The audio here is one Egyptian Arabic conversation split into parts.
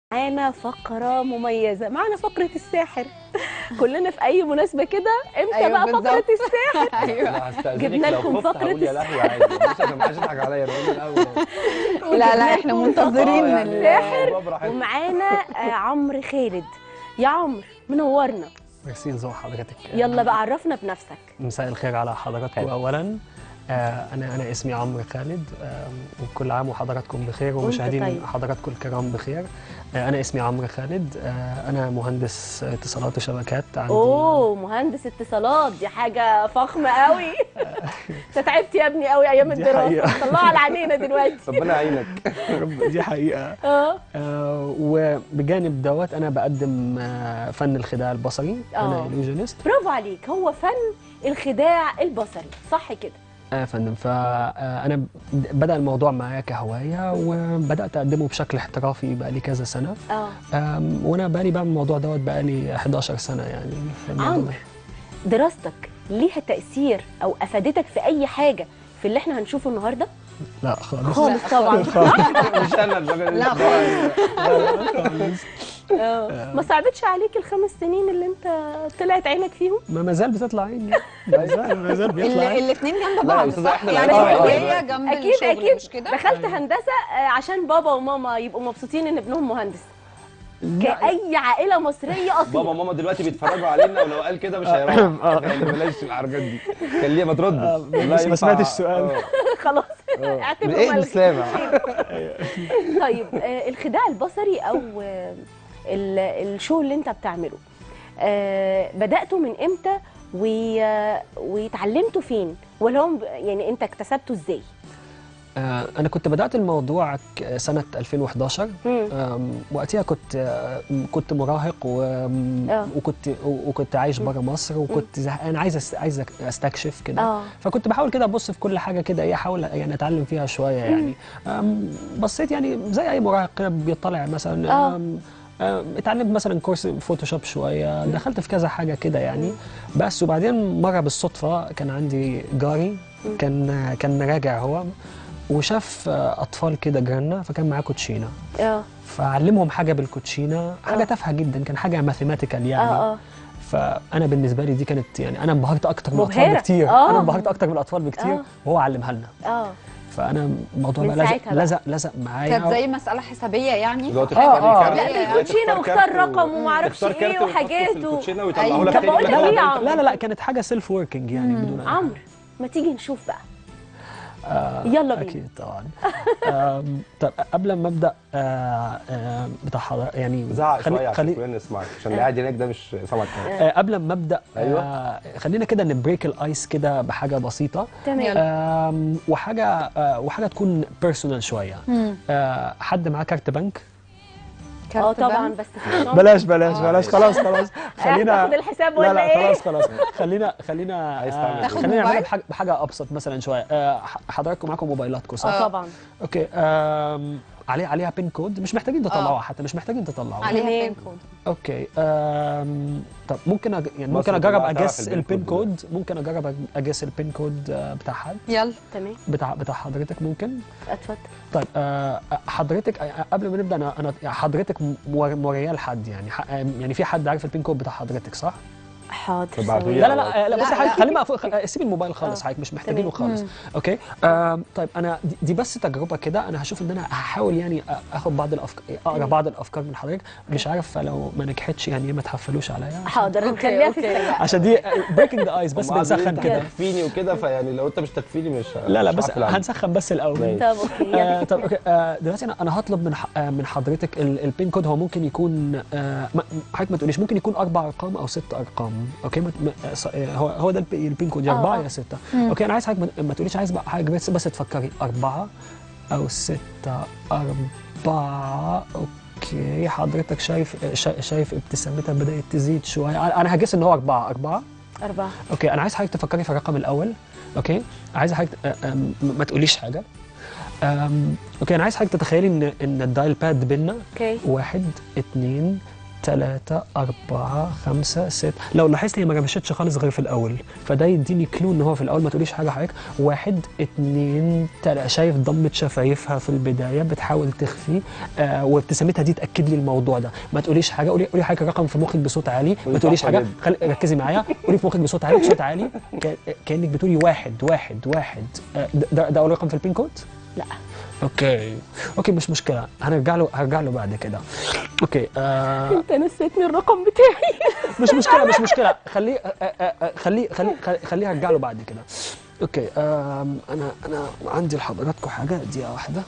معانا فقرة مميزة معانا فقرة الساحر كلنا في أي مناسبة كده امتى أيوة بقى بالظبط. فقرة الساحر ايوه لا هستأذنك جبنا لو لكم خفت فقرة هقول يا لهوي عادي مش عشان محدش يضحك عليا انا بقول الاول لا لا احنا منتظرين آه، يعني ال- بابا براحتها. ومعانا آه، عمرو خالد يا عمرو منورنا ميرسي نزوح حضرتك يلا بقى عرفنا بنفسك مساء الخير على حضراتكم حلو. اولا آه، انا انا اسمي عمرو خالد آه، وكل عام وحضراتكم بخير ومشاهدين طيب. حضراتكم الكرام بخير آه، انا اسمي عمرو خالد آه، انا مهندس اتصالات وشبكات عندي اوه مهندس اتصالات دي حاجة فخمة قوي انت تعبت يا ابني قوي ايام دي الدراسة حقيقة. طلعها على عينينا دلوقتي ربنا يعينك دي حقيقه اه آه، وبجانب دوت انا بقدم آه، فن الخداع البصري آه. انا illusionist برافو عليك هو فن الخداع البصري صح كده اه يا فندم فانا بدا الموضوع معايا كهوايه وبدات اقدمه بشكل احترافي بقى لي كذا سنه اه أم، وانا بقالي بعمل الموضوع دوت بقالي 11 سنه يعني في الموضوع عمرو ده. دراستك ليها تأثير أو أفادتك في أي حاجة في اللي احنا هنشوفه النهارده؟ لا خالص خالص طبعا مش انا الراجل لا خالص اه ما صعبتش عليك الخمس سنين اللي انت طلعت عينك فيهم؟ ما ما زال بتطلع عيني ما زال ما زال بيطلع عيني الاثنين جنب لا يا بعض أستاذة، صح؟ إحنا يعني العيال الكلية دلوقتي. جنب أكيد الشغل أكيد مش كده؟ دخلت هندسة آه، عشان بابا وماما يبقوا مبسوطين إن ابنهم مهندس كأي عائلة مصرية بابا أصيلة وماما دلوقتي بيتفرجوا علينا ولو قال كده مش هيروح يعني بلاش الحركات دي كان ليه ما تردش آه، والله بس ما ينفع- سمعتش السؤال. آه، خلاص آه. اعتبره ايه ملغي. مش سامع طيب آه، الخداع البصري او آه، ال- الشو اللي انت بتعمله آه، بدأته من امتى و- آه، واتعلمته فين ولا هم ب- يعني انت اكتسبته ازاي آه، انا كنت بدات الموضوع ك- سنه 2011 مم. أم، وقتها كنت آه، كنت مراهق و... آه. وكنت وكنت عايش بره مصر وكنت زهقان عايز أست- عايز استكشف كده اه فكنت بحاول كده ابص في كل حاجه كده ايه احاول يعني اتعلم فيها شويه يعني أم، بصيت يعني زي اي مراهق كده بيطلع مثلا آه. أم، أم، اتعلمت مثلا كورس فوتوشوب شويه دخلت في كذا حاجه كده يعني بس وبعدين مره بالصدفه كان عندي جاري كان كان راجع هو وشاف آه، اطفال كده جيراننا فكان معاه كوتشينه اه فعلمهم حاجه بالكوتشينه حاجه آه. تافهه جدا كان حاجه ماثيماتيكال يعني اه اه فانا بالنسبه لي دي كانت يعني انا انبهرت اكتر من مبهرة. الاطفال بكتير آه. انا انبهرت اكتر من الاطفال بكتير آه. وهو علمها لنا اه فانا الموضوع من بقى لزق ساعتها بقى. لزق لزق معايا كانت زي مسألة حسابية يعني اللي هو آه، تختاري آه. كارت- لا لا، بالكوتشينه تختار واختار كارت و- رقم وما اعرفش تختار كارت ايه وتحطه في وحاجات و... الكوتشينة أيوة. ويطلعوا لك طب تاني بقول لك لك هو إيه ده يا أنت. عمرو؟ لا لا لا كانت حاجه سيلف وركينج يعني بدون أي حاجة. عمرو ما تيجي نشوف بقى آه يلا بينا. اكيد طبعا آم، طب قبل ما ابدا آه آه بتاع حضر- يعني زعق خلي- شويه عشان خلي كلنا نسمعك عشان اللي قاعد هناك ده مش سامعك خالص. آه قبل ما ابدا أيوة. آه خلينا كده نبريك الايس كده بحاجه بسيطه تمام يلا. آم، وحاجه آه وحاجه تكون بيرسونال شويه مم. آه حد معاه كارت بنك اه كارت طبعا بنك. بس في الشنطة. بلاش بلاش آه. بلاش خلاص خلاص خلينا خلينا تاخد الحساب لا ولا لا ايه خلاص خلاص خلينا خلينا عايز آه تعمل تاخد خلينا نعملها موبايل؟ بحاجه بحاجه ابسط مثلا شويه آه ح- حضراتكم معاكم موبايلاتكم صح؟ اه طبعا اوكي آم، عليه عليها بين كود مش محتاجين تطلعوها آه. حتى مش محتاجين تطلعوها عليها تمام. بين كود اوكي آم، طب ممكن أج... يعني مصر ممكن اجرب كلها تعرف اجس البين البين كود كود ممكن اجرب اجس البين كود آه، بتاع حد يلا تمام بتاع بتاع حضرتك ممكن اتفضل طيب آه، حضرتك آه، قبل ما نبدا انا انا يعني حضرتك مور- موريه لحد يعني ح- يعني في حد عارف البين كود بتاع حضرتك صح؟ حاضر طب ابعتوا لي ثواني. لا لا لا, لا لا، بصي لا. حضرتك خلينا مقفول خ- سيب الموبايل خالص آه. حضرتك مش محتاجينه تمام. خالص مم. اوكي آم، طيب انا دي, دي بس تجربه كده انا هشوف ان انا هحاول يعني أ- اخد بعض الافكار اقرا تمام. بعض الافكار من حضرتك مش عارف لو ما نجحتش يعني ما تحفلوش عليا عشان- حاضر أوكي، نخليها في أوكي. السريع عشان دي بريكنج ذا ايس بس هم قعدوا بنسخن يقولوا كده انت تكفيني وكده فيعني لو انت مش تكفيني مش لا لا مش بس هعرف ألعب. هنسخن بس الاول ماشي. طب اوكي يلا. آه طب اوكي آه دلوقتي انا انا هطلب من ح- آه من حضرتك ال- البين كود هو ممكن يكون آه ما- حضرتك ما تقوليش ممكن يكون اربع ارقام او ست ارقام اوكي ما ما- آه، ص- آه، هو هو ده الب- البين كود يا آه، اربعه آه. يا سته مم. اوكي انا عايز حضرتك ما- ما تقوليش عايز بقى حضرتك بس بس تفكري اربعه او سته اربعه اوكي حضرتك شايف آه، شا- شايف ابتسامتها بدات تزيد شويه انا أنا هجس ان هو اربعه اربعه أربعة اوكي انا عايز حضرتك تفكري في الرقم الاول اوكي عايز حضرتك أ- أم- ما تقوليش حاجه أم، اوكي انا عايز حضرتك تتخيلي ان ان الدايل باد بينا اوكي واحد اتنين ثلاثة أربعة خمسة ستة لو لاحظت هي ما جمشتش خالص غير في الأول فده يديني كلو إن هو في الأول ما تقوليش حاجة حضرتك واحد اتنين تلاتة شايف ضمة شفايفها في البداية بتحاول تخفي آه وابتسامتها دي تأكد لي الموضوع ده ما تقوليش حاجة قولي قولي حاجة رقم في مخك بصوت عالي ما تقوليش صح حاجة جدا. خل... ركزي معايا قولي في مخك بصوت عالي بصوت عالي ك... كأنك بتقولي واحد واحد واحد آه ده- ده, ده أول رقم في البين كود؟ لا اوكي اوكي مش مشكله هنرجع له هرجع له بعد كده اوكي آه انت نسيتني الرقم بتاعي مش مشكله مش مشكله خليه آه، آه، آه، خليه خليه خليه- خليه هرجع له بعد كده اوكي آم، انا انا عندي لحضراتكم حاجه دقيقه واحده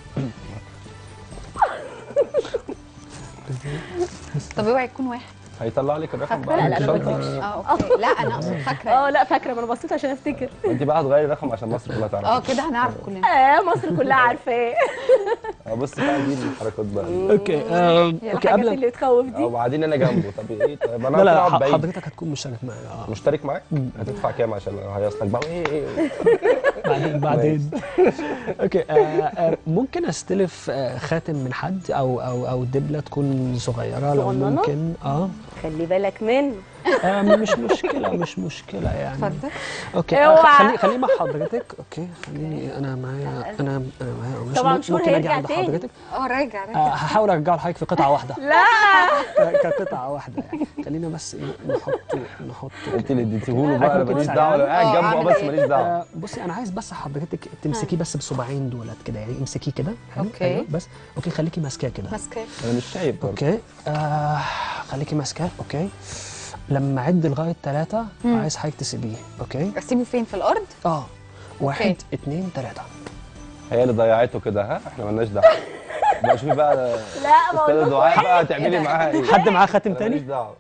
طب اوعي يكون واحد هيطلع لك الرقم فاكرة؟ بقى لا، لا، مش لا، شرط. ما اه اوكي لا انا اقصد فاكره اه لا فاكره ما انا بصيت عشان افتكر انت بقى هتغيري الرقم عشان مصر كلها تعرف اه كده هنعرف كلنا اه مصر كلها عارفاه اه بص بقى دي الحركات بقى اوكي آم، هي اوكي الحاجات قبل اللي تخوف اه دي وبعدين انا جنبه طب ايه طيب انا لا لا هتقعد ح- بعيد حضرتك هتكون مشترك معايا اه مشترك معاك هتدفع كام عشان هيصلك بقى ايه ايه إيه؟ بعدين بعدين اوكي آه آه ممكن استلف آه خاتم من حد او او او دبله تكون صغيره لو صغننة؟ ممكن اه خلي بالك منه آه، مش مشكلة مش مشكلة يعني اتفضل اوكي آه، اوعى. خلي خليه مع حضرتك اوكي خليني انا معايا انا انا معايا قماش طبعاً ممكن شهور اجي هيرجع عند تاني. حضرتك اه راجع آه، راجع هحاول ارجعه لحضرتك في قطعة واحدة لا ك- كقطعة واحدة يعني خلينا بس ايه نحطه نحطه انت اللي اديتيهوله بقى انا ممكن ماليش تساعدني؟ دعوه انا قاعد اه، جنبه اه اعمل بس ايه؟ ماليش دعوه آه، بصي انا عايز بس حضرتك تمسكيه بس بصباعين دولت كده يعني امسكيه كده حلو؟ اوكي. أيوة، بس اوكي خليكي ماسكاه كده ماسكاه انا مش شايف برضه. اوكي آه خليكي ماسكاه اوكي لما اعد لغايه ثلاثة عايز حضرتك تسيبيه اوكي اسيبه فين في الارض اه واحد اتنين تلاتة هي اللي ضيعته كده ها احنا مالناش دعوه بقى شوفي بقى لا ما استاذ اقول دعاء بقى هتعملي معاها ايه حد معاه خاتم أنا ماليش تاني؟ دعوه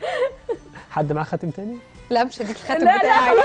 حد معاه خاتم تاني؟ لا مش هديك الخاتم لا، لا، بتاعي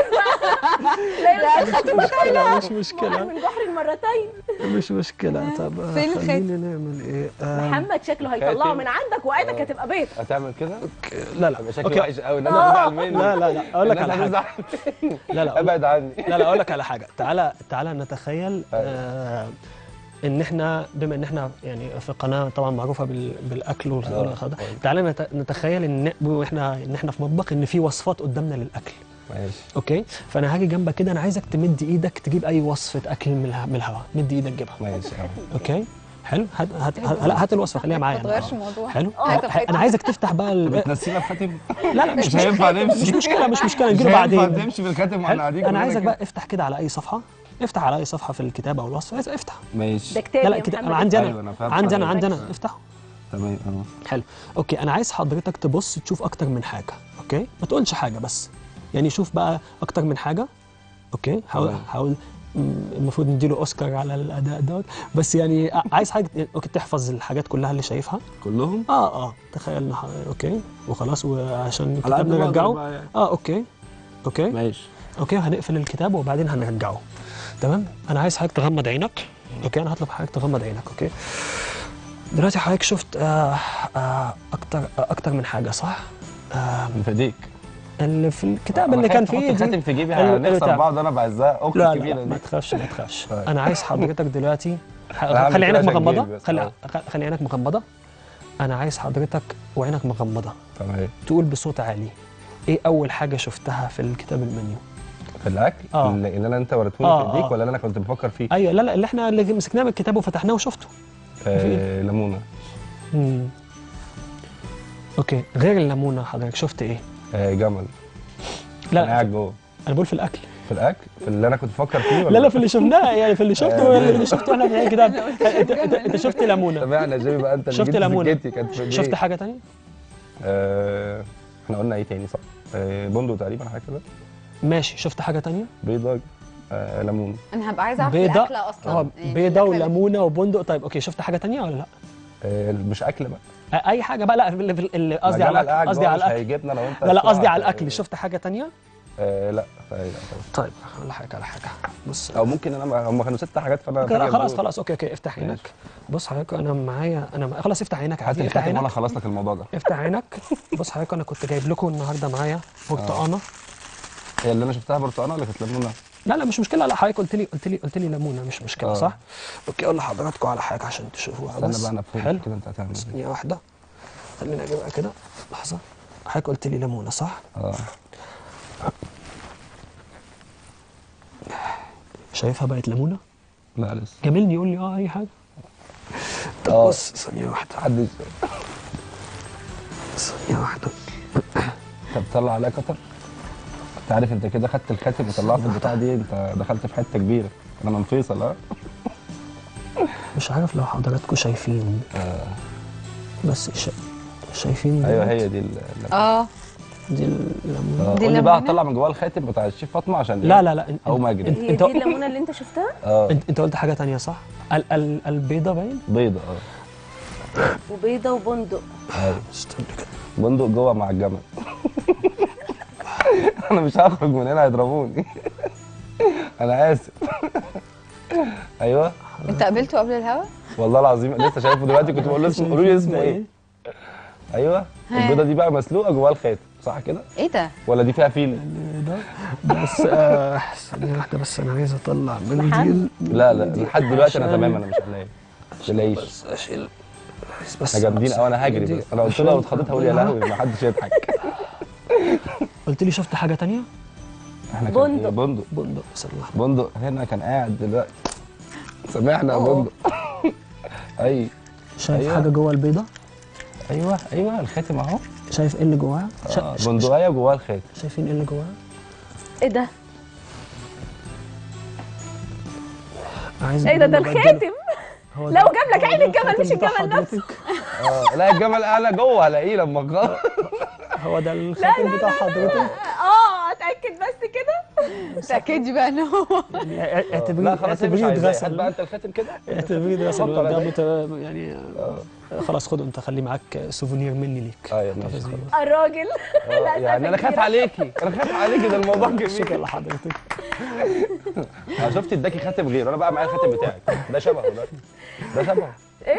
لا الخاتم مشكلة مش واحد مشكلة من جحر المرتين مش مشكلة طب آه، فين الخاتم؟ خلينا نعمل ايه؟ آه محمد شكله هيطلعه من عندك وقعدك هتبقى بيض هتعمل كده لا لا يبقى شكلي اوكي وحش قوي الناس هتزعل مني لا لا لا اقول لك على الناس حاجة هتزعل لا لا ابعد عني لا لا اقول لك على حاجة تعالى تعالى نتخيل آه ان احنا بما ان احنا يعني في قناه طبعا معروفه بال- بالاكل وال- آه. والخ- ده تعالى نت- نتخيل ان واحنا ان احنا في مطبخ ان في وصفات قدامنا للاكل ماشي اوكي فانا هاجي جنبك كده انا عايزك تمد ايدك تجيب اي وصفه اكل من الها- من الهواء مد ايدك جيبها ماشي اه اوكي حلو هات هات هات, لا هات الوصفه خليها معايا ما أنا. تغيرش الموضوع حلو هات آه، الخاتم. انا عايزك تفتح بقى ال... بتنسينا بخاتم لا لا مش مش هينفع مش نمشي مشكله مش مشكله مش نجيله هينفع بعدين نمشي بالخاتم واحنا حلو؟ قاعدين انا كلنا عايزك كده. بقى افتح كده على اي صفحه افتح على اي صفحه في الكتاب او الوصفه افتح ماشي ده كتاب لا لا يا كده محمد. انا عندي أيوة، انا أنا فاهم عندي انا حضرتك. عندي انا افتحه تمام اه حلو اوكي انا عايز حضرتك تبص تشوف اكتر من حاجه اوكي ما تقولش حاجه بس يعني شوف بقى اكتر من حاجه اوكي حاول تمام. حاول مم، المفروض نديله اوسكار على الاداء دوت بس يعني ع- عايز حاجه اوكي تحفظ الحاجات كلها اللي شايفها كلهم اه اه تخيل إن ح- اوكي وخلاص وعشان على قد الكتاب ما أقدر نرجعه بقى يعني. اه اوكي اوكي ماشي اوكي هنقفل الكتاب وبعدين هنرجعه تمام انا عايز حضرتك تغمض عينك اوكي انا هطلب حضرتك تغمض عينك اوكي دلوقتي حضرتك شفت آه آه اكتر آه اكتر من حاجه صح آه من فديك اللي في الكتاب اللي كان فيه الخاتم دي في جيبي ال- هنخسر البتاع. بعض انا بعزها اختي لا لا, الكبيره لا ما دي تخافش ما تخافش طيب. انا عايز حضرتك دلوقتي ح- أنا هعمل خلي كده عينك عشان مغمضه جيبي بس، خلي آه. خ- خلي عينك مغمضه انا عايز حضرتك وعينك مغمضه تمام تقول بصوت عالي ايه اول حاجه شفتها في الكتاب المنيو في الاكل آه. اللي اللي انا انت وريتهولي آه، في ايديك آه. ولا اللي انا كنت بفكر فيه ايوه لا لا اللي احنا اللي مسكناه من الكتاب وفتحناه وشفته آه ليمونه مم. اوكي غير الليمونه حضرتك شفت ايه؟ آه جمل لا انا قاعد جوه انا بقول في الاكل في الاكل في اللي انا كنت بفكر فيه ولا لا لا في اللي شفناه يعني في اللي شفته ولا اللي شفته احنا في الكتاب انت, انت, انت شفت ليمونه تابعنا يا جيمي بقى انت اللي شفت جبت ليمونة. سكتي كانت في شفت إيديك. حاجه تانية؟ آه احنا قلنا ايه تاني صح آه بندق تقريبا حاجه كده ماشي شفت حاجه تانية؟ بيضه آه ليمون انا هبقى عايزه اعرف بيضة الاكله اصلا اه يعني بيضه الأكلة وليمونه وبندق طيب اوكي شفت حاجه تانية ولا لا؟ آه مش اكل بقى آه، اي حاجه بقى لا اللي في- اللي قصدي ما على جمل الاكل قاعد قصدي جوه على مش الاكل هيجيبنا لو انت لا لا قصدي بسرعة. على الاكل شفت حاجه تانية؟ آه لا لا لا طيب على حاجه على حاجه بص او ممكن انا ما- هم كانوا ست حاجات فانا أوكي، لا فاكر خلاص دول. خلاص اوكي اوكي افتح عينك بص حضرتك انا معايا انا مع- خلاص افتح عينك هات عادي افتح الخاتم وانا عينك خلص لك الموضوع ده افتح عينك بص حضرتك انا كنت جايب لكم النهارده معايا برتقانه هي اللي انا شفتها برتقانه ولا كانت ليمونه لا لا مش مشكله لا حضرتك قلت لي قلت لي قلت لي ليمونه مش مشكله آه. صح اوكي اقول لحضراتكم على حاجه عشان تشوفوها استنى بس بقى انا فوق حلو كده انت هتعمل ايه ثانيه واحده خليني اجيبها كده لحظه حضرتك قلت لي ليمونه صح اه شايفها بقت ليمونه لا لسه جاملني يقول لي اه اي حاجه طب آه. بص ثانيه واحده حد ثانيه واحده انت بتطلع عليها قطر انت عارف انت كده خدت الخاتم وطلعت البتاع دي انت دخلت في حته كبيره انا من فيصل اه مش عارف لو حضراتكم شايفين بس شا... شايفين ايوه ديت؟ هي دي ال- ال- اه دي الليمونه آه، دي قول لي بقى الليمونة؟ هتطلع من جواها الخاتم بتاع الشيف فاطمه عشان لا لا لا إن- او مجري انت هي انت, دي الليمونه اللي انت شفتها اه انت, انت قلت حاجه تانية صح ال ال البيضه باين بيضه اه وبيضه وبندق ايوه استنى كده بندق جوه مع الجمل انا مش هخرج من هنا هيضربوني انا اسف ايوه انت قابلته قبل الهوا والله العظيم لسه شايفه دلوقتي كنت بقول له اسمه قولوا لي اسمه ايه ايوه ها. البيضه دي بقى مسلوقه جواها الخاتم صح كده ايه ده ولا دي فيها فيل ده بس آه ثانيه واحده بس انا عايز اطلع منديل لا لا لحد دلوقتي انا عشان- تمام انا مش قلقان تلاقيش بس اشيل عايز بس احنا جامدين قوي انا هجري دي- بس انا قلت له لو عشان اتخضيت هقول يا أطلعها. لهوي ما حدش يضحك قلت لي شفت حاجه تانية احنا كان بندق. إيه؟ بندق بندق صلح بندق هنا كان قاعد دلوقتي سامحنا يا أوه. بندق اي شايف أيوة. حاجه جوه البيضه ايوه ايوه الخاتم اهو شايف ايه اللي جواها شا- آه، ش- بندقيه جواها الخاتم شايفين ايه اللي جواها ايه ده عايز ايه ده ده بدل- الخاتم هو لو ده- جاب لك هو عين ده الجمل الخاتم مش بتاع الجمل نفسه. حضرتك. اه لا الجمل انا جوه هلاقيه لما اخلص هو ده الخاتم بتاع حضرتك اه اتاكد بس كده تاكدي بقى ان هو يعني اع- اعتبريه لا خلاص هي مش اعتبريه عايزاه هات اتغسل بقى انت الخاتم كده اعتبريه اتغسل حطه على ده ده. مت- يعني خلاص خده انت خليه معاك سوفونير مني ليك ايوه ماشي تفاصيل. خلاص. الراجل آه، لا، يعني انا كبيرة. خايف عليكي انا خايف عليكي ده الموضوع شكرا كبير لحضرتك انا شفت اداكي خاتم غيره انا بقى معايا الخاتم بتاعك ده شبهه ده ده شبهه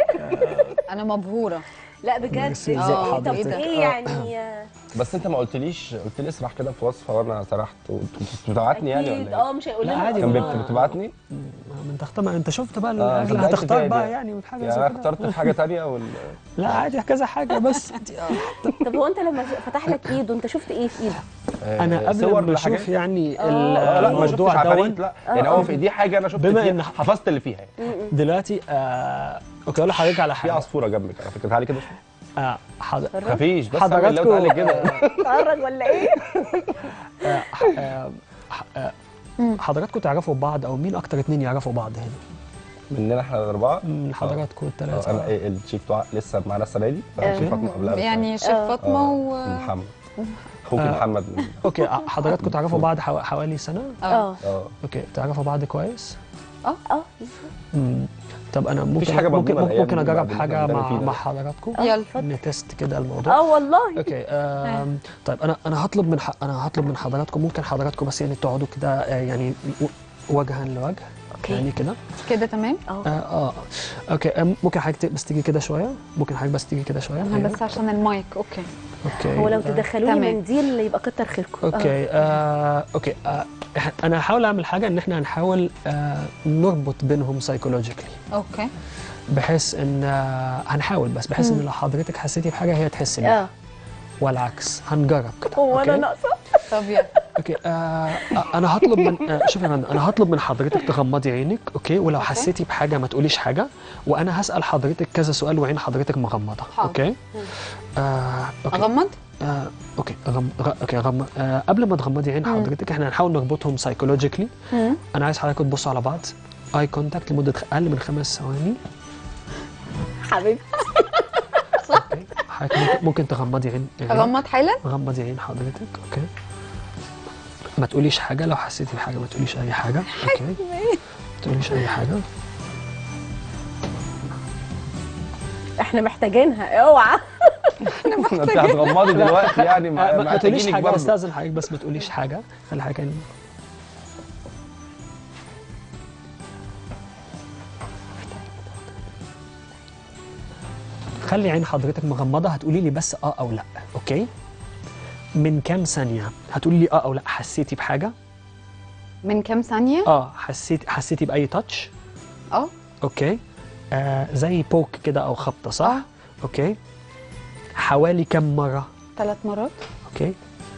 انا مبهوره لا بجد ميرسي إيه؟ ازاي طب حضرتك؟ ايه آه. يعني آه، بس انت ما قلتليش قلت لي اسرح كده في وصفه وانا سرحت وانت كنت بتبعتني يعني أكيد. ولا ايه؟ اه مش هيقول لا، لنا عادي كان والله. بت- بتبعتني ما انت اختار ما انت شفت بقى آه، الاكل صدقت هتختار فيها بقى دي. يعني من حاجه يعني زي انا كده. اخترت في حاجه تانية وال لا عادي كذا حاجه بس طب هو انت لما فتح لك ايده انت شفت ايه في ايده؟ آه، انا قبل صور ما لحاجات؟ اشوف يعني آه، لا ما شفتش الموضوع عفاريت دون لا يعني هو في ايديه حاجه انا شفت بما فيها إن- حفظت اللي فيها يعني دلوقتي آه اوكي اقول لحضرتك على في حاجه عصفوره جنبك على فكره تعالي كده شوف. آه حضر... خفيش بس حضراتكم- اعمل لو تعالي كده اتفرج ولا ايه؟ آه ح- آه ح- آه حضراتكم تعرفوا بعض او مين اكتر اتنين يعرفوا بعض هنا مننا احنا الاربعه من حضراتكم آه، انا الثلاثه إيه، الشيف بتاع لسه معانا السنه دي الشيف فاطمه قبلها يعني شيف آه. فاطمه و محمد اخوك آه. محمد من- اوكي آه، حضراتكم تعرفوا بعض حوا- حوالي سنه اه اه اه اوكي تعرفوا بعض كويس اه مم. طب انا ممكن حاجة ممكن مضمونة الأيام ممكن دي اجرب بعد اللي حاجه إحنا مع بنعمل فيه ده. مع حضراتكم آه، يلا. اتفضل. نتست كده الموضوع اه والله اوكي آم، طيب انا انا هطلب من ح... انا هطلب من حضراتكم ممكن حضراتكم بس يعني تقعدوا كده آه، يعني و- وجها لوجه اوكي يعني كده كده تمام اه اه اه اوكي آم، ممكن حضرتك ت- بس تيجي كده شويه ممكن حضرتك بس تيجي كده شويه انا أيوة. بس عشان المايك اوكي اوكي هو لو آه، تدخلوا لي تمام. منديل يبقى كتر خيركم اوكي آه اوكي آه إح- انا هحاول اعمل حاجه ان احنا هنحاول آه نربط بينهم سايكولوجيكلي اوكي بحيث ان آه هنحاول بس بحيث ان لو حضرتك حسيتي بحاجه هي تحس بيها اه والعكس هنجرب كده هو انا أوكي؟ ناقصه طب يلا اوكي آه آه، انا هطلب من آه شوفي يا فندم انا هطلب من حضرتك تغمضي عينك اوكي ولو أوكي. حسيتي بحاجه ما تقوليش حاجه وانا هسال حضرتك كذا سؤال وعين حضرتك مغمضه حاضر. اوكي آه اوكي اغمض آه، اوكي غم... غ... اوكي غم... آه، قبل ما تغمضي عين حضرتك احنا هنحاول نربطهم سايكولوجيكلي مم. انا عايز حضرتك تبصوا على بعض اي كونتاكت لمده خ- اقل من خمس ثواني حبيبي اوكي حضرتك ممكن, ممكن تغمضي عين عينك. اغمض حالا غمضي عين حضرتك اوكي ما تقوليش حاجه لو حسيتي بحاجه ما تقوليش اي حاجه اوكي ما تقوليش اي حاجه احنا محتاجينها اوعى انت هتغمضي دلوقتي يعني آه، مع ما, ما تقوليش محتاجينك حاجه برضه. استاذن حضرتك بس ما تقوليش حاجه خلي حاجه يعني خلي عين حضرتك مغمضه هتقولي لي بس اه او لا اوكي من كام ثانيه هتقولي لي اه او لا حسيتي بحاجه من كام ثانيه اه حسيتي حسيتي باي تاتش اه اوكي آه زي بوك كده او خبطه صح آه. اوكي حوالي كم مره ثلاث مرات اوكي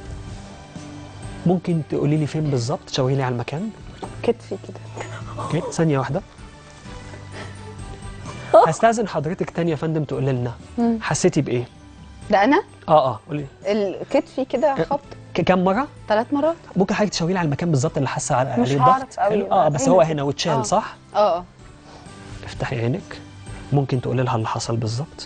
ممكن تقولي لي فين بالظبط تشاوري لي على المكان كتفي كده اوكي ثانيه واحده هستاذن حضرتك تاني يا فندم تقول لنا مم. حسيتي بايه ده انا اه اه قولي الكتفي كده خبط ك- كم مره ثلاث مرات ممكن حضرتك تشاوري لي على المكان بالظبط اللي حاسه على مش عليه هعرف ضغط أوي. حلو؟ اه بس هنا هو كده. هنا آه. واتشال صح اه اه افتحي عينك ممكن تقولي لها اللي حصل بالظبط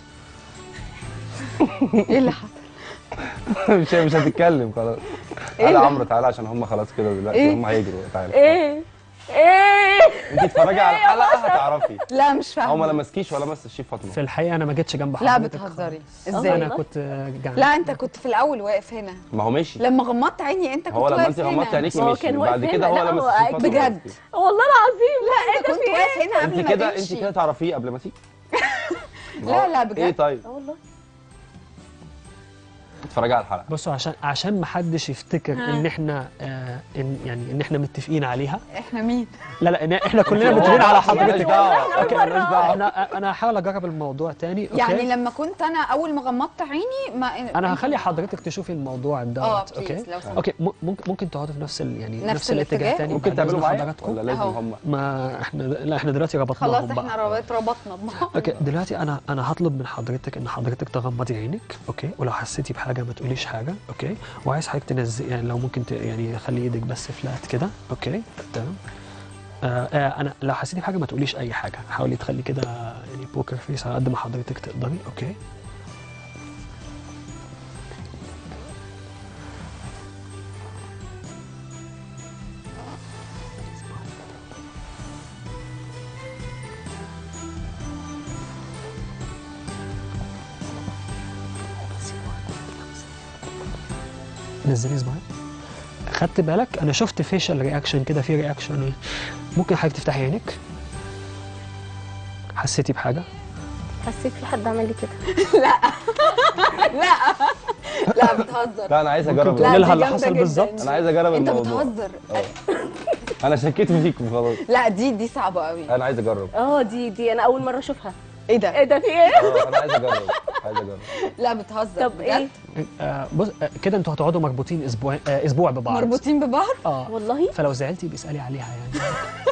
ايه اللي حصل مش مش هتتكلم خلاص إيه تعالى ده؟ عمرو تعالى عشان هم خلاص كده دلوقتي إيه؟ هم هيجروا تعالى ايه ايه انت اتفرجي على الحلقه هتعرفي لا مش هو ما فاهمه لمسكيش ولا مس الشيف فاطمه في الحقيقه انا ما جيتش جنب لا حضرتك بتهزري خالص. ازاي انا كنت جعان لا انت كنت في الاول واقف هنا ما هو مشي لما غمضت عيني انت كنت هو لما واقف انت هنا غمضتي عينيكي هو مشي كان واقف بعد كده هنا. هو لا، لمس هو الشيف فاطمه بجد. ومسكيه. والله العظيم لا انت كنت واقف هنا قبل انت ما كده تمشي انت كده تعرفيه قبل ما تيجي لا لا ايه بجد طيب اه والله اتفرجي على الحلقه بصوا عشان عشان ما حدش يفتكر ان احنا آه ان يعني ان احنا متفقين عليها احنا مين لا لا إن احنا كلنا متفقين على مالناش حضرتك دعوه اوكي مالناش دعوه انا انا هحاول اجرب الموضوع تاني اوكي يعني لما كنت انا اول ما غمضت عيني ما انا هخلي حضرتك تشوفي الموضوع دوت اه اوكي بليز لو سمحت اوكي م- ممكن ممكن تقعدوا في نفس ال يعني نفس نفس, الاتجاه الاتجاه؟ تاني ممكن بعد تعملوا إذن معايا حضراتكم ولا لازم أهو. هم ما احنا لا احنا دلوقتي ربطناهم خلاص بقى احنا ربط ربطنا ببعض اوكي دلوقتي انا انا هطلب من حضرتك ان حضرتك تغمضي عينك اوكي ولو حسيتي بحاجه ما تقوليش حاجه اوكي وعايز حضرتك تنزل يعني لو ممكن ت... يعني خلي ايدك بس فلات كده اوكي تمام آه آه انا لو حسيتي بحاجه ما تقوليش اي حاجه حاولي تخلي كده يعني بوكر فيس على قد ما حضرتك تقدري اوكي نزلي صباعك خدت بالك انا شفت فيشل رياكشن كده في رياكشن ممكن حضرتك تفتحي عينك حسيتي بحاجه حسيت في حد عمل لي كده لا بتهزر لا انا عايز اجرب تقولي لا، لها دي اللي جامدة حصل جداً. بالظبط انا عايز اجرب انت الموضوع بتهزر انا شكيت فيكم خلاص لا دي دي صعبه قوي انا عايز اجرب اه دي دي انا اول مره اشوفها ايه ده ايه ده في ايه اه انا عايز اجرب عايز اجرب لا بتهزر طب بجد؟ ايه آه بص آه كده انتوا هتقعدوا مربوطين اسبوع آه اسبوع ببعض مربوطين ببعض اه والله فلو زعلتي بيسالي عليها يعني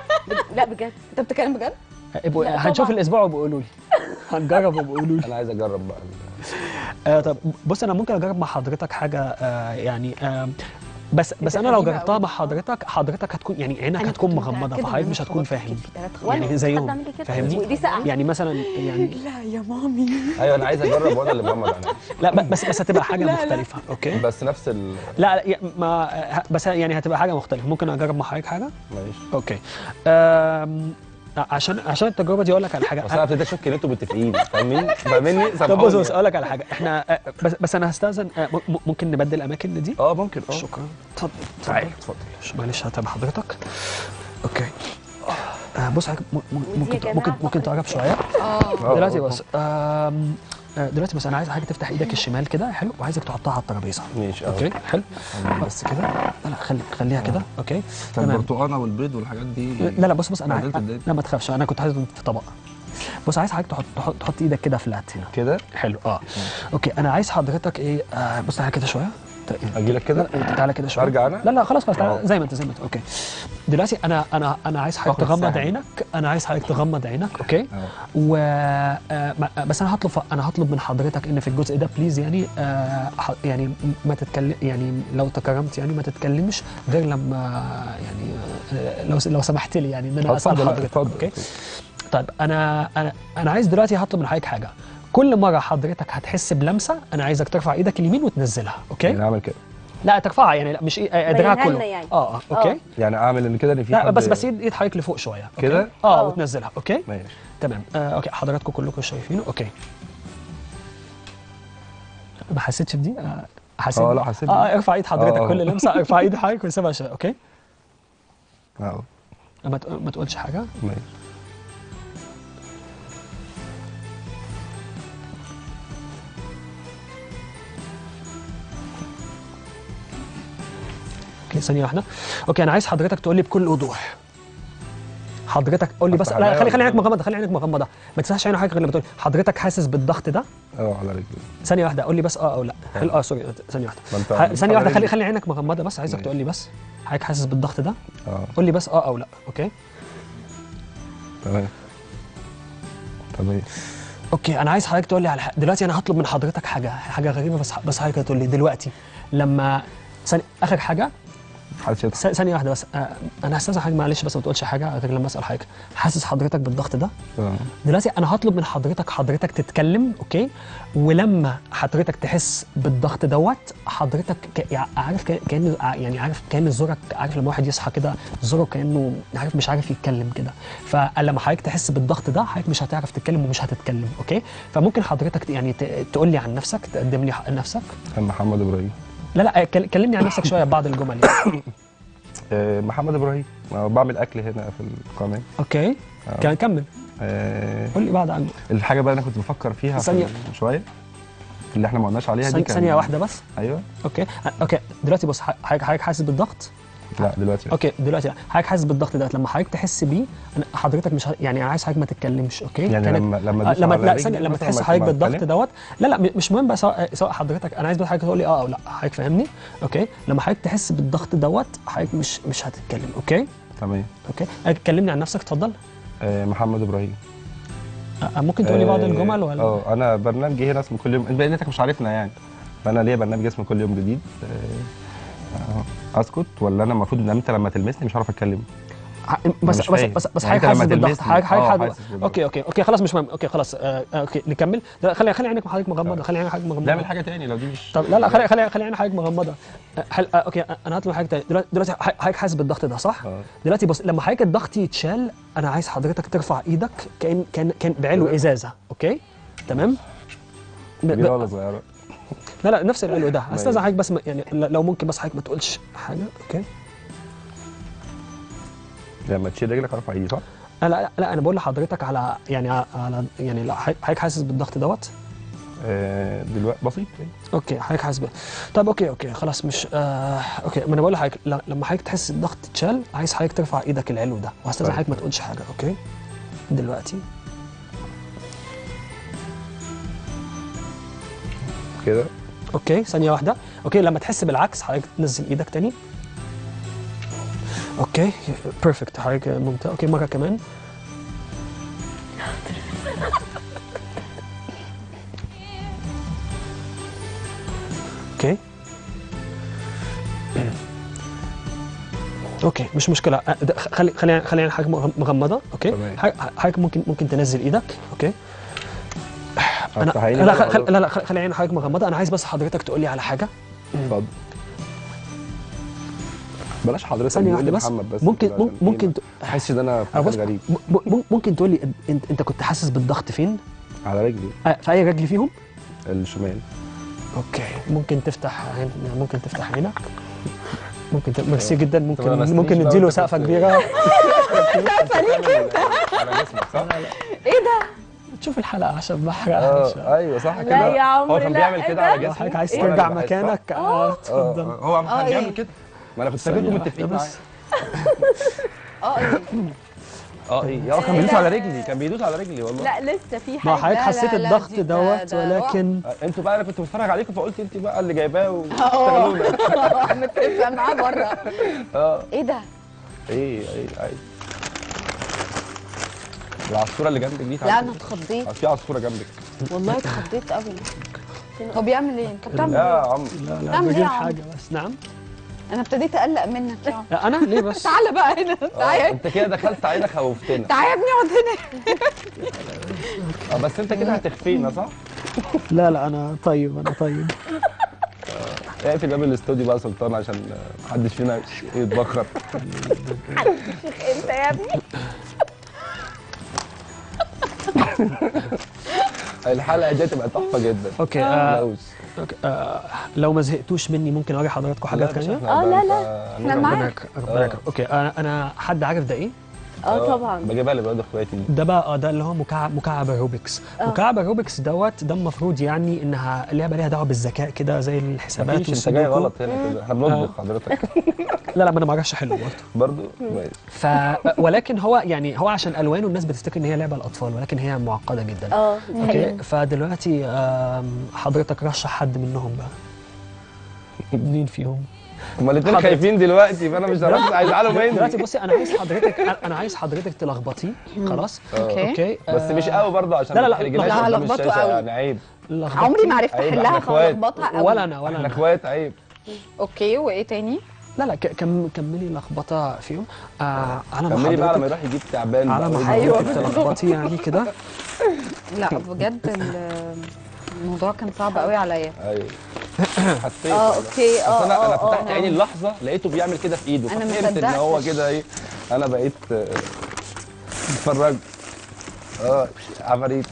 لا بجد انت بتتكلم بجد آه، ابقوا لا هنشوف طبعاً. الاسبوع وبقولوا لي هنجرب وبقولوا لي انا عايز اجرب بقى آه طب بص انا ممكن اجرب مع حضرتك حاجه آه يعني آه بس بس انت انا لو غريبة جربتها أوي. مع حضرتك حضرتك هتكون يعني عينك أنا هتكون كنت مغمضه متأكدة فحضرتك إن مش أنا هتكون خلاص فاهم كتفي تلات وانا يعني حد زيهم عمل لي كده فاهمني؟ ودي ساقعه يعني مثلا يعني لا يا مامي ايوه انا عايز اجرب وانا اللي بغمض عيني لا ب- بس بس هتبقى حاجه لا، لا. مختلفه اوكي بس نفس ال لا لا يا- ما ه- بس يعني هتبقى حاجه مختلفه ممكن اجرب مع حضرتك حاجه ماشي اوكي أم... عشان عشان التجربه دي اقول لك على حاجه بس انا ابتديت اشك ان انتوا متفقين فاهمين فاهمني طب بص بص اقول لك على حاجه احنا آه، بس بس انا هستاذن آه، م- م- ممكن نبدل اماكن دي اه ممكن اه شكرا اتفضل تعالى اتفضل معلش هتابع حضرتك اوكي آه، بص حضرتك م- م- ودي ممكن يا جماعة ممكن ممكن فقرة تقرب شويه اه آه، دلوقتي آه، بص آم، آه، دلوقتي بس انا عايز حضرتك تفتح ايدك الشمال كده حلو وعايزك تحطها على الترابيزه ماشي اه اوكي حلو بس كده لا لا خلي خليها كده اوكي تمام البرتقانه والبيض والحاجات دي لا لا بص بص انا بعدين عايز تديني. لا ما تخافش انا كنت عايز في طبق بص عايز حضرتك تحط تحط, تحط ايدك كده فلات هنا كده حلو اه اوكي انا عايز حضرتك ايه آه بص تعالى كده شويه ت- اجي لك كده لا تعالى كده شويه ارجع انا لا لا خلاص خلاص أهو. تعالى زي ما انت زي ما انت اوكي دلوقتي انا انا انا عايز حضرتك فقرة تغمض سهل. عينك انا عايز حضرتك تغمض عينك اوكي أهو. و آه، ما- بس انا هطلب انا هطلب من حضرتك ان في الجزء ده بليز يعني آه، ح- يعني ما تتكلم يعني لو تكرمت يعني ما تتكلمش غير لما يعني آه، لو لو سمحت لي يعني ان انا اسال اتفضل حضرتك اتفضل اوكي طيب انا انا انا عايز دلوقتي هطلب من حضرتك حاجه كل مره حضرتك هتحس بلمسه انا عايزك ترفع ايدك اليمين وتنزلها اوكي يعني اعمل كده لا ترفعها يعني لا مش إيه- آه، دراعك بينها كله لنا يعني. اه اه اوكي آه. يعني اعمل ان كده ان في لا حد بس بس ايد ايد حضرتك لفوق شويه أوكي؟ كده؟ اه آه. وتنزلها اوكي ماشي تمام آه اوكي حضراتكم كلكم شايفينه اوكي ما حسيتش بدي آه حسيت اه لا حسيت اه آه، ارفع ايد حضرتك آه. كل لمسه ارفع ايد حضرتك وسيبها شويه اوكي اه ما تق- ما تقولش حاجه ماشي اوكي ثانيه واحده اوكي انا عايز حضرتك تقول لي بكل وضوح حضرتك قول لي بس أفتح لا عينيا خلي خلي ولا عينك مغمضه خلي عينك مغمضه ما تفتحش عينك حاجه غير لما تقول حضرتك حاسس بالضغط ده اه على رجلي ثانيه واحده قول لي بس اه او لا خلي اه سوري ثانيه واحده ما انت ح- ثانيه واحده على خلي رجلي. خلي عينك مغمضه بس عايزك ماشي. تقول لي بس حضرتك حاسس بالضغط ده اه قول لي بس اه او لا اوكي تمام تمام اوكي انا عايز حضرتك تقول لي على حاجة. دلوقتي انا هطلب من حضرتك حاجه حاجه غريبه بس بس حضرتك تقول لي دلوقتي لما ثانيه اخر حاجه محدش يضحك ث- ثانيه واحده بس آه انا هستاذن حضرتك معلش بس ما تقولش حاجه غير لما اسال حضرتك حاسس حضرتك بالضغط ده اه دلوقتي انا هطلب من حضرتك حضرتك تتكلم اوكي ولما حضرتك تحس بالضغط دوت حضرتك ك... يعني عارف ك... كان يعني عارف كان زورك عارف لما واحد يصحى كده زوره كانه عارف مش عارف يتكلم كده فلما حضرتك تحس بالضغط ده حضرتك مش هتعرف تتكلم ومش هتتكلم اوكي فممكن حضرتك ت- يعني ت... تقول لي عن نفسك تقدم لي ح- نفسك كان محمد ابراهيم لا لا كل- كلمني عن نفسك شويه بعض الجمل يعني آه، محمد ابراهيم آه، بعمل اكل هنا في القناه اوكي كان كمل آه، قول لي بعد عنه الحاجه بقى انا كنت بفكر فيها في ثانية. من شويه اللي احنا ما قلناش عليها دي ثانية- كان ثانيه واحده بس ايوه اوكي آه، اوكي دلوقتي بص حضرتك حضرتك حاسس بالضغط لا دلوقتي لا. اوكي دلوقتي حضرتك حاسس بالضغط ده لما حضرتك تحس بيه أنا حضرتك مش ه... يعني انا عايز حضرتك ما تتكلمش اوكي يعني كانت- لما لما آه، ادوس لما على لا رجلي ثانيه لما مثلاً تحس ما- حضرتك ما بالضغط أتكلم؟ دوت لا لا م- مش مهم بقى سواء سواء حضرتك انا عايز بس حضرتك تقول لي اه او لا حضرتك فاهمني اوكي لما حضرتك تحس بالضغط دوت حضرتك مش مش هتتكلم اوكي تمام اوكي آه، كلمني عن نفسك اتفضل آه، محمد ابراهيم آه، ممكن تقول لي بعض آه، الجمل ولا اه انا برنامجي هنا اسمه كل يوم انت بقيتك مش عارفنا يعني فانا ليا برنامج اسمه كل يوم جديد آه، آه، اسكت ولا انا المفروض ان انت لما تلمسني مش هعرف اتكلم ع- بس مش بس فاهم. بس بس يعني حضرتك أنت حاسس لما بالضغط تلمسني. حضرتك آه، حضرتك حاسس بالضغط. اوكي اوكي اوكي خلاص مش مهم اوكي خلاص آه، آه، اوكي نكمل لا، خلي خلي عينك حضرتك مغمضه خلي عينك حضرتك مغمضه نعمل حاجه تاني لو دي مش طب لا لا خلي خلي خلي عين حضرتك مغمضه أه، حل... آه، اوكي آه، انا هطلب حاجه تاني دلوقتي دلوقتي ح- حضرتك حاسس بالضغط ده صح؟ آه. دلوقتي بص لما حضرتك الضغط يتشال انا عايز حضرتك ترفع ايدك كان كان كان بعلو ازازه اوكي؟ تمام؟ ب- ب- كبيره ولا صغيره لا لا نفس العلو ده استاذن ماشي. حضرتك بس ما- يعني ل- لو ممكن بس حضرتك ما تقولش حاجه اوكي؟ لما تشيل رجلك ارفع ايدي صح؟ لا لا, لا انا بقول لحضرتك على يعني على يعني لا حضرتك حاسس بالضغط دوت؟ آه، دلوقتي بسيط اوكي حضرتك حاسس بيه طب اوكي اوكي خلاص مش آه اوكي ما انا بقول لحضرتك ل- لما حضرتك تحس الضغط اتشال عايز حضرتك ترفع ايدك العلو ده وهستاذن طيب. حضرتك ما تقولش حاجه اوكي دلوقتي كده اوكي ثانيه واحده اوكي لما تحس بالعكس حضرتك تنزل ايدك تاني اوكي بيرفكت حضرتك ممتاز اوكي مره كمان اوكي اوكي مش مشكله أه، ده- خلي خلي خلي عين حضرتك مغ- مغمضه اوكي تمام. حضرتك حضرتك ممكن ممكن تنزل ايدك اوكي انا افتح عيني لا بقى خل... خل... ولا- لا لا خل- خلي عين حضرتك مغمضه انا عايز بس حضرتك تقول لي على حاجه اتفضل بلاش حضرتك ثانيه قول لي واحده بس محمد بس ممكن كده مم- عشان إيه ممكن ما ت- احسش ان انا في أه بص حاجه غريب م- م- ممكن تقول لي انت انت كنت حاسس بالضغط فين؟ على رجلي آه، في اي رجل فيهم؟ الشمال اوكي ممكن تفتح عين ممكن تفتح عينك ممكن ت... ميرسي جدا طب ممكن أنا ممكن أستنيش نديله بقى سقفه وأنت كبيره على جسمك صح؟ ايه ده؟ تشوف الحلقه عشان ما احرقهاش اه ايوه صح لا كده يا عمرو، هو كان لا، بيعمل إيه كده ده؟ على لو جسمه حضرتك عايز وأنا ترجع اللي بحس، صح؟ مكانك آه، اه اتفضل آه، هو آه، كان إيه؟ بيعمل كده ما انا كنت ثانية فاكركم واحدة متفقين بس. معايا اه إيه؟ اه ايه اه كان بيدوس على رجلي كان بيدوس على رجلي والله لا لسه في ما حاجه حضرتك لا، حسيت لا، لا، الضغط دي- ده- دوت ده ولكن آه، انتوا بقى انا كنت بتفرج عليكم فقلت انت بقى اللي جايباه واشتغلونا اه متفق معاه بره اه ايه ده؟ ايه ايه عادي العصفوره اللي جنبك دي لا تعالي. انا اتخضيت آه، في عصفوره جنبك والله اتخضيت قوي هو بيعمل ايه؟ انت بتعمل يا ايه؟ عم لا لا تعمل إيه بجيب يا عم؟ حاجه بس نعم انا ابتديت اقلق منك يا عم. لا، انا ليه بس تعالى بقى هنا آه، تعالى انت كده دخلت عينك خوفتنا تعالى يا ابني اقعد هنا اه بس انت كده هتخفينا صح؟ لا لا انا طيب انا طيب اقفل باب الاستوديو بقى يا سلطان عشان آه، محدش فينا يتبخر شيخ انت يا ابني الحلقه دي هتبقى تحفه جدا اوكي آه لوز. أوكي. آه لو ما زهقتوش مني ممكن اوري حضراتكم حاجات لا يا باشا، تانية احنا آه، ده لا، انت- لا. هنبقى معاك. ربنا يك- ربنا يكرمك. اوكي انا انا حد عارف ده ايه؟ اه طبعا بجيبها لولاد اخواتي دي ده بقى اه ده اللي هو مكعب مكعب الروبكس آه. مكعب الروبكس دوت ده المفروض يعني انها لعبه ليها دعوه بالذكاء كده زي الحسابات مفيش انت جاي والسودوكو. غلط هنا كده احنا بنطبخ حضرتك لا لا ما انا ما اعرفش احله برضه برضه ماشي. ف ولكن هو يعني هو عشان الوانه الناس بتفتكر ان هي لعبه الاطفال ولكن هي معقده جدا اه دي اوكي حقيقة. فدلوقتي آم، حضرتك رشح حد منهم بقى مين فيهم؟ هما الاثنين حضرتك. خايفين دلوقتي فانا مش هرد هيزعلوا دلوقتي مني بصي انا عايز حضرتك انا عايز حضرتك تلخبطيه خلاص اوكي اوكي بس مش قوي برضه عشان لا، لا، ما لا، تحرجناش لا، قدام هلخبطه الشاشة، قوي. يعني عيب لخبطيه. عمري ما عرفت عيب، احلها احنا اخوات. فلخبطها قوي ولا انا ولا احنا انا اخوات عيب اوكي وايه تاني لا لا ك- كم كملي لخبطه فيهم آه على ما كملي بقى لما حضرتك يروح يجيب تعبان على بقى ما ويجيب- أيوة. حضرتك تلخبطي يعني كده لا بجد ال- الموضوع كان صعب قوي عليا ايوه حسيت اه والله. اوكي بس اه انا انا اه فتحت اه عيني اللحظه لقيته بيعمل كده في ايده أنا ففهمت ان هو مصدقتش. كده ايه انا بقيت آه، بتفرج اه عفاريت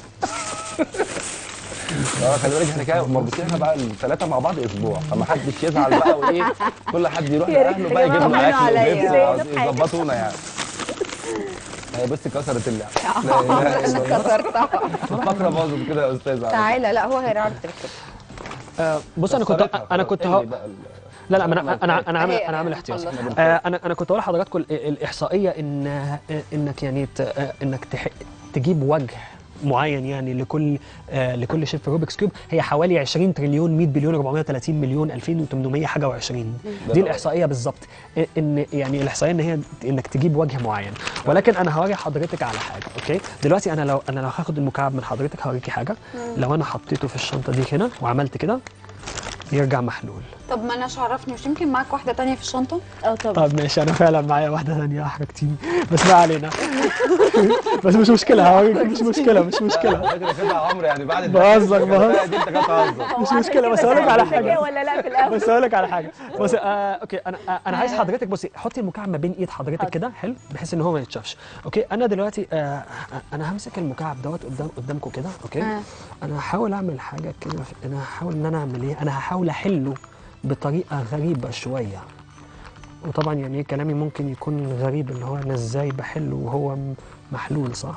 اه خلي بالك احنا كده مربوطين احنا بقى الثلاثه مع بعض اسبوع فما حدش يزعل بقى وايه كل حد يروح يا ريت لاهله بقى يا يجيب لهم جماعة اكل عليا. ولبس زي وعاوز- ده في حاجة. يظبطونا يعني هي بصي كسرت اللعبه لا اله انا الا الله كسرتها الفقره باظت كده يا استاذ تعالى لا هو هيعرف يكتب آه بص انا كنت انا كنت هو لا لا ما انا انا انا عامل هي- انا عامل هي احتياطي خلصت. آه انا انا كنت اقول لحضراتكم ال- الاحصائيه ان آه، انك يعني ت- آه، انك تح- تجيب وجه معين يعني لكل آه لكل شيف روبكس كيوب هي حوالي 20 تريليون 100 بليون 430 مليون 2800 حاجه و20 دي الاحصائيه بالظبط إ- ان يعني الاحصائيه ان هي انك تجيب وجه معين ولكن انا هوري حضرتك على حاجه اوكي دلوقتي انا لو انا لو هاخد المكعب من حضرتك هوريكي حاجه لو انا حطيته في الشنطه دي هنا وعملت كده يرجع محلول طب ما اناش عرفني مش يمكن معاك واحده تانية في الشنطه اه طبعا طب ماشي انا فعلا معايا واحده ثانيه احرجتيني بس ما علينا بس مش مشكله هوريك مش مشكله مش مشكله فكره كده يا عمرو يعني بعد بهزر، بهزر. دي انت كده بتهزر هو مش عشان مشكلة، كده بس هقول لك على سألت حاجة. ذكاء ولا لا في الاول بس اقول لك على حاجه بصي آه اوكي انا آه انا عايز حضرتك بصي حطي المكعب ما بين ايد حضرتك حاضر. كده حلو بحيث ان هو ما يتشافش اوكي انا دلوقتي آه انا همسك المكعب دوت قدام قدامكم كده اوكي آه. انا هحاول اعمل حاجه كده في- انا هحاول ان انا اعمل ايه انا هحاول احله بطريقه غريبه شويه وطبعا يعني إيه كلامي ممكن يكون غريب اللي هو انا ازاي بحله وهو م- محلول صح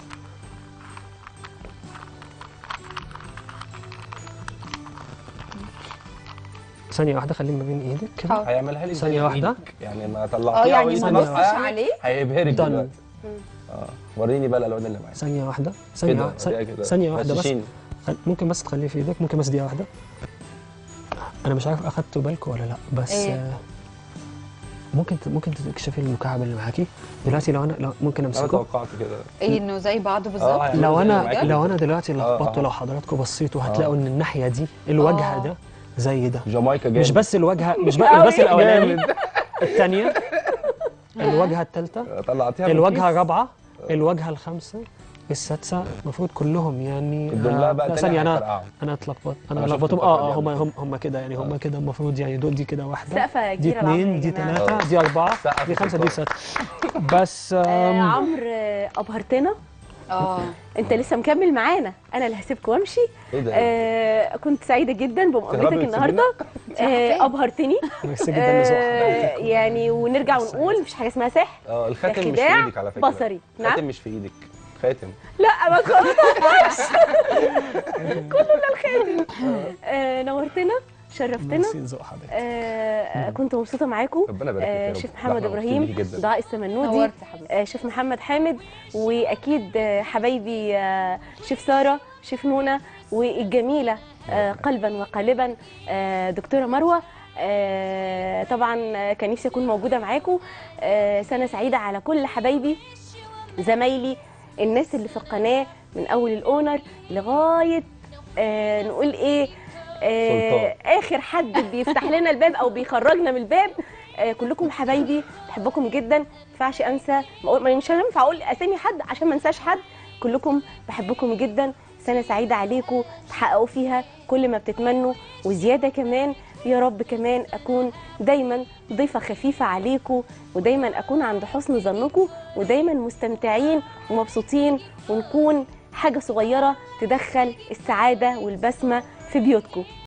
ثانية واحدة خليه ما بين ايدك كده حاضر. هيعملها لي ثانية زي واحدة. إيدك. يعني ما اه طلعتيها يعني وإيدي ما ثانية نبصش ماسكة يعني عليه هيبهرك Done. دلوقتي اه وريني بقى الالوان اللي معايا ثانية واحدة ثانية كده واحدة وريها كده. ثانية واحدة بس غششيني. خل- ممكن بس تخليه في ايدك ممكن بس دقيقة واحدة أنا مش عارف أخدتوا بالكم ولا لأ بس إيه؟ آه، ممكن ت- ممكن تكشفي المكعب اللي معاكي دلوقتي لو أنا لو ممكن انا أمسكه توقعت كده ايه انه زي بعضه اه بالظبط هيعملوا لو زي اللي أنا معاكي لو كده. أنا دلوقتي آه، لخبطته آه. لو حضراتكم بصيتوا هتلاقوا إن الناحية دي الوجه آه. ده زي ده جامايكا جامد مش بس الواجهة مش بس, مش بس الأولاني الثانية الواجهة الثالثة طلعتيها من الواجهة الكيس. الرابعة الواجهة الخامسة السادسة المفروض كلهم يعني الدملاء بقى لا، تاني ثانية أنا هيفرقعوا. أنا اتلخبط أنا أنا شفت لخبطهم الفقرة اه اه دي هم قبل هم هم كده يعني هم كده المفروض يعني دول دي كده واحدة سقفة دي كبيرة العظمة اثنين يا دي جماعة. ثلاثة دي أربعة سقف دي خمسة دي الفقرة. ستة بس آه آم، عمرو آه، ابهرتنا اه انت لسه مكمل معانا انا اللي هسيبك وامشي ايه ده آه كنت سعيده جدا بمقابلتك تهربي النهارده آه ابهرتني ميرسي جدا لذوق آه حضرتك يعني ونرجع ونقول مفيش حاجه اسمها سحر اه الخاتم مش في خداع ايدك على فكره بصري. نعم؟ الخاتم مش في ايدك خاتم لا ما خلاص كلنا الخاتم آه نورتنا شرفتنا ميرسي لذوق حضرتك آه كنت مبسوطه معاكم ربنا يبارك فيك يا آه رب. شيف لا، محمد احنا مبسوطين بيكي ابراهيم جدا. دعاء السمنودي نورت يا حبيبتي آه، شيف محمد حامد واكيد آه، حبايبي آه، شيف ساره شيف نونا والجميله آه، قلبا وقالبا آه، دكتوره مروه آه، طبعا آه، كان نفسي اكون موجوده معاكم آه، سنه سعيده على كل حبايبي زمايلي الناس اللي في القناه من اول الاونر لغايه آه، نقول ايه آه اخر حد بيفتح لنا الباب او بيخرجنا من الباب آه كلكم حبايبي بحبكم جدا ما ينفعش انسى ما أقول- ما مش هينفع اقول اسامي حد عشان ما انساش حد كلكم بحبكم جدا سنه سعيده عليكم تحققوا فيها كل ما بتتمنوا وزياده كمان يا رب كمان اكون دايما ضيفه خفيفه عليكم ودايما اكون عند حسن ظنكم ودايما مستمتعين ومبسوطين ونكون حاجه صغيره تدخل السعاده والبسمه في بيوتكم